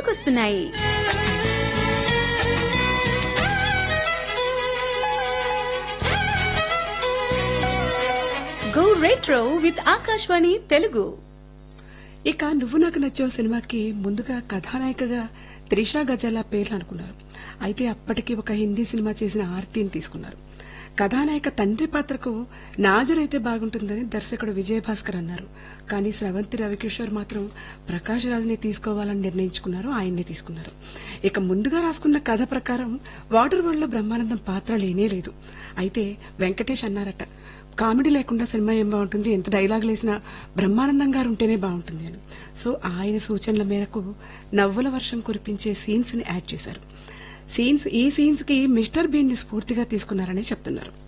గుర్తుకొస్తున్నాయి go retro with Akashvani Telugu ఇక నువ్వు నాకు నచ్చావు సినిమాకి ముందుగా కథానాయికగా త్రిషా గజాల పేర్లు అనుకున్నారు అయితే అప్పటికి ఒక హిందీ సినిమా చేసిన ఆర్తిని తీసుకున్నారు కథానాయిక తండ్రి పాత్రకు నాజరైతే బాగుంటుందని దర్శకుడు విజయభాస్కర్ అన్నారు కానీ స్రవంతి రవికిషోర్ మాత్రం ప్రకాష్ రాజ్ని తీసుకోవాలని నిర్ణయించుకున్నారు ఆయన్నే తీసుకున్నారు ఇక ముందుగా రాసుకున్న కథ ప్రకారం వాటర్ వరల్డ్ లో బ్రహ్మానందం పాత్ర లేనే లేదు అయితే వెంకటేష్ అన్నారట కామెడీ లేకుండా సినిమా ఏం బాగుంటుంది ఎంత డైలాగులు వేసినా బ్రహ్మానందం గారు ఉంటేనే బాగుంటుంది అని సో ఆయన సూచనల మేరకు నవ్వుల వర్షం కురిపించే సీన్స్ ని యాడ్ చేశారు సీన్స్ ఈ సీన్స్ కి మిస్టర్ బీన్ ని స్ఫూర్తిగా తీసుకున్నారని చెప్తున్నారు